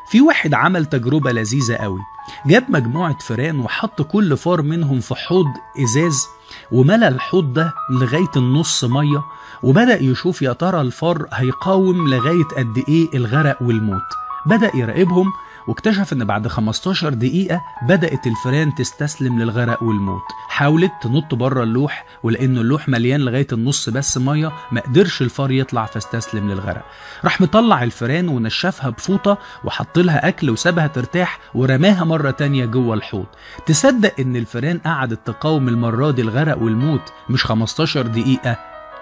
في واحد عمل تجربة لذيذة قوي جاب مجموعة فئران وحط كل فار منهم في حوض إزاز وملى الحوض ده لغاية النص مية وبدأ يشوف يا ترى الفار هيقاوم لغاية قد إيه الغرق والموت بدأ يراقبهم واكتشف ان بعد 15 دقيقة بدأت الفئران تستسلم للغرق والموت حاولت تنط بره اللوح ولأن اللوح مليان لغاية النص بس مية ما قدرش الفار يطلع فاستسلم للغرق راح مطلع الفئران ونشفها بفوطة وحط لها أكل وسابها ترتاح ورماها مرة تانية جوه الحوض تصدق ان الفئران قعدت تقاوم المرة دي الغرق والموت مش 15 دقيقة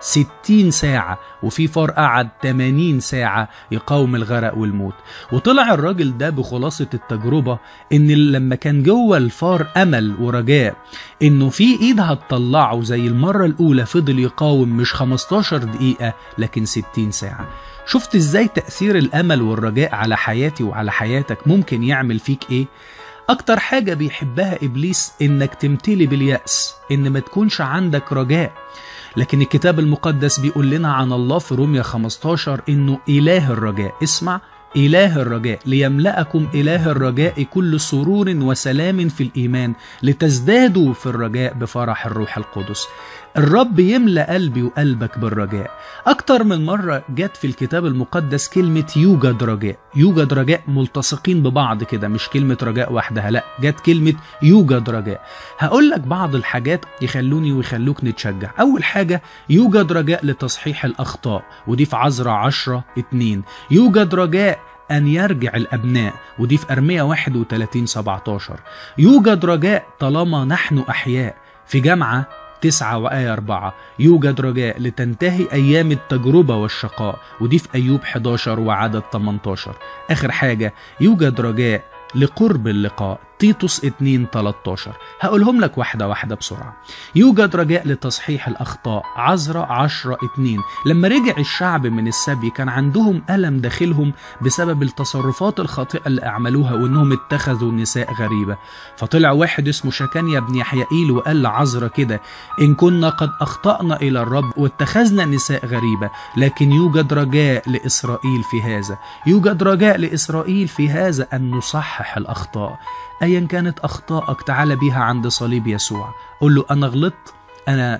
60 ساعة وفي فار قعد 80 ساعة يقاوم الغرق والموت وطلع الراجل ده بخلاصة التجربة ان لما كان جوه الفار امل ورجاء انه في ايد هتطلعه زي المرة الاولى فضل يقاوم مش 15 دقيقة لكن 60 ساعة شفت ازاي تأثير الامل والرجاء على حياتي وعلى حياتك ممكن يعمل فيك ايه أكتر حاجة بيحبها إبليس إنك تمتلي باليأس إن ما تكونش عندك رجاء لكن الكتاب المقدس بيقول لنا عن الله في روميا 15 إنه إله الرجاء اسمع إله الرجاء ليملأكم إله الرجاء كل سرور وسلام في الإيمان لتزدادوا في الرجاء بفرح الروح القدس الرب يملأ قلبي وقلبك بالرجاء أكتر من مرة جت في الكتاب المقدس كلمة يوجد رجاء يوجد رجاء ملتصقين ببعض كده مش كلمة رجاء وحدها لا جت كلمة يوجد رجاء هقول لك بعض الحاجات يخلوني ويخلوك نتشجع أول حاجة يوجد رجاء لتصحيح الأخطاء ودي في عزرة عشرة اتنين يوجد رجاء أن يرجع الأبناء ودي في أرمية 31 17 يوجد رجاء طالما نحن أحياء في جامعة تسعة وآية أربعة يوجد رجاء لتنتهي أيام التجربة والشقاء ودي في أيوب 11 وعدد 18 آخر حاجة يوجد رجاء لقرب اللقاء تيتوس 2 13 هقولهم لك واحدة واحدة بسرعة يوجد رجاء لتصحيح الأخطاء عزرة 10 2 لما رجع الشعب من السبي كان عندهم ألم داخلهم بسبب التصرفات الخاطئة اللي أعملوها وإنهم اتخذوا نساء غريبة فطلع واحد اسمه شكانيا بن يحيائيل وقال لعزرة كده إن كنا قد أخطأنا إلى الرب واتخذنا نساء غريبة لكن يوجد رجاء لإسرائيل في هذا يوجد رجاء لإسرائيل في هذا أن نصحح الأخطاء ايا كانت اخطائك تعال بيها عند صليب يسوع قول له انا غلطت انا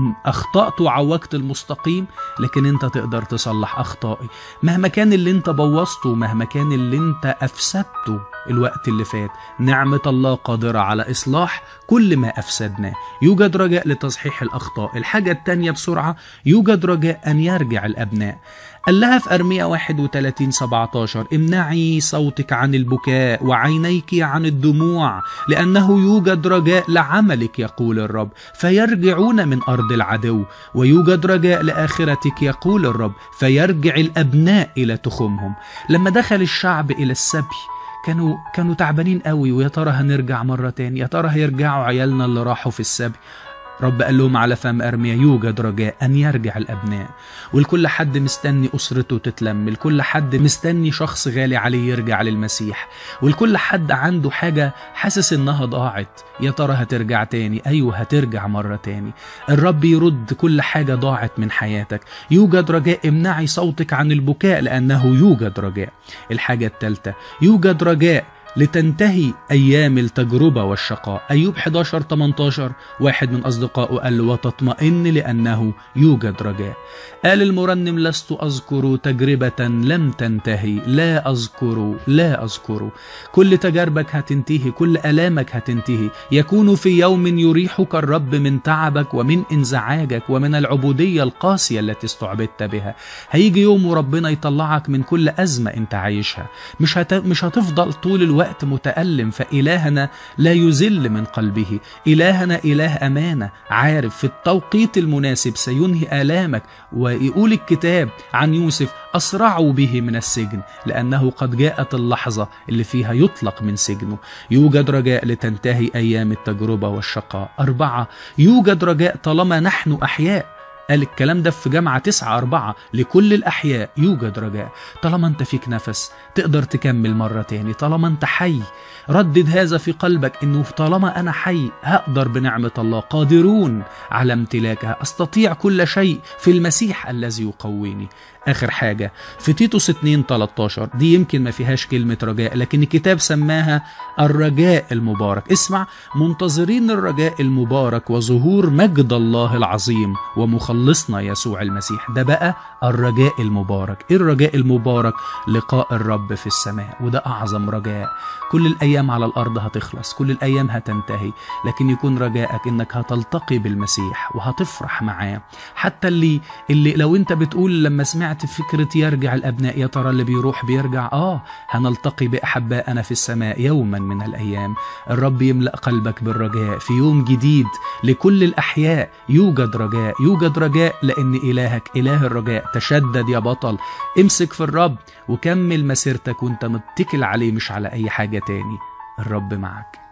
اخطات وعوجت المستقيم لكن انت تقدر تصلح اخطائي مهما كان اللي انت بوظته مهما كان اللي انت افسدته الوقت اللي فات نعمة الله قادرة على إصلاح كل ما أفسدناه يوجد رجاء لتصحيح الأخطاء الحاجة التانية بسرعة يوجد رجاء أن يرجع الأبناء قال لها في أرمية 31 17 امنعي صوتك عن البكاء وعينيك عن الدموع لأنه يوجد رجاء لعملك يقول الرب فيرجعون من أرض العدو ويوجد رجاء لآخرتك يقول الرب فيرجع الأبناء إلى تخمهم لما دخل الشعب إلى السبي كانوا كانوا تعبانين قوي ويا ترى هنرجع مرة تاني يا ترى هيرجعوا عيالنا اللي راحوا في السبي رب قال لهم على فم أرميا يوجد رجاء أن يرجع الأبناء والكل حد مستني أسرته تتلم الكل حد مستني شخص غالي عليه يرجع للمسيح والكل حد عنده حاجة حاسس إنها ضاعت يا ترى هترجع تاني أيوه هترجع مرة تاني الرب يرد كل حاجة ضاعت من حياتك يوجد رجاء امنعي صوتك عن البكاء لأنه يوجد رجاء الحاجة الثالثة يوجد رجاء لتنتهي أيام التجربة والشقاء أيوب 11 18 واحد من أصدقائه قال له وتطمئن لأنه يوجد رجاء قال المرنم لست أذكر تجربة لم تنتهي لا أذكر لا أذكر كل تجاربك هتنتهي كل ألامك هتنتهي يكون في يوم يريحك الرب من تعبك ومن انزعاجك ومن العبودية القاسية التي استعبدت بها هيجي يوم وربنا يطلعك من كل أزمة أنت عايشها مش, هت... مش هتفضل طول الوقت وقت متألم فإلهنا لا يزل من قلبه إلهنا إله أمانة عارف في التوقيت المناسب سينهي آلامك ويقول الكتاب عن يوسف أسرعوا به من السجن لأنه قد جاءت اللحظة اللي فيها يطلق من سجنه يوجد رجاء لتنتهي أيام التجربة والشقاء أربعة يوجد رجاء طالما نحن أحياء قال الكلام ده في جامعة تسعة أربعة لكل الأحياء يوجد رجاء طالما أنت فيك نفس تقدر تكمل مرة تاني طالما أنت حي ردد هذا في قلبك أنه طالما أنا حي هقدر بنعمة الله قادرون على امتلاكها أستطيع كل شيء في المسيح الذي يقويني آخر حاجة في تيتوس 2 13 دي يمكن ما فيهاش كلمة رجاء لكن الكتاب سماها الرجاء المبارك اسمع منتظرين الرجاء المبارك وظهور مجد الله العظيم ومخلصنا يسوع المسيح ده بقى الرجاء المبارك إيه الرجاء المبارك لقاء الرب في السماء وده أعظم رجاء كل الأيام على الأرض هتخلص كل الأيام هتنتهي لكن يكون رجائك إنك هتلتقي بالمسيح وهتفرح معاه حتى اللي اللي لو أنت بتقول لما سمعت فكرة يرجع الأبناء يا ترى اللي بيروح بيرجع آه هنلتقي بأحبائنا في السماء يوما من الأيام الرب يملأ قلبك بالرجاء في يوم جديد لكل الأحياء يوجد رجاء يوجد رجاء لأن إلهك إله الرجاء تشدد يا بطل امسك في الرب وكمل مسيرتك وانت متكل عليه مش على أي حاجة تاني الرب معك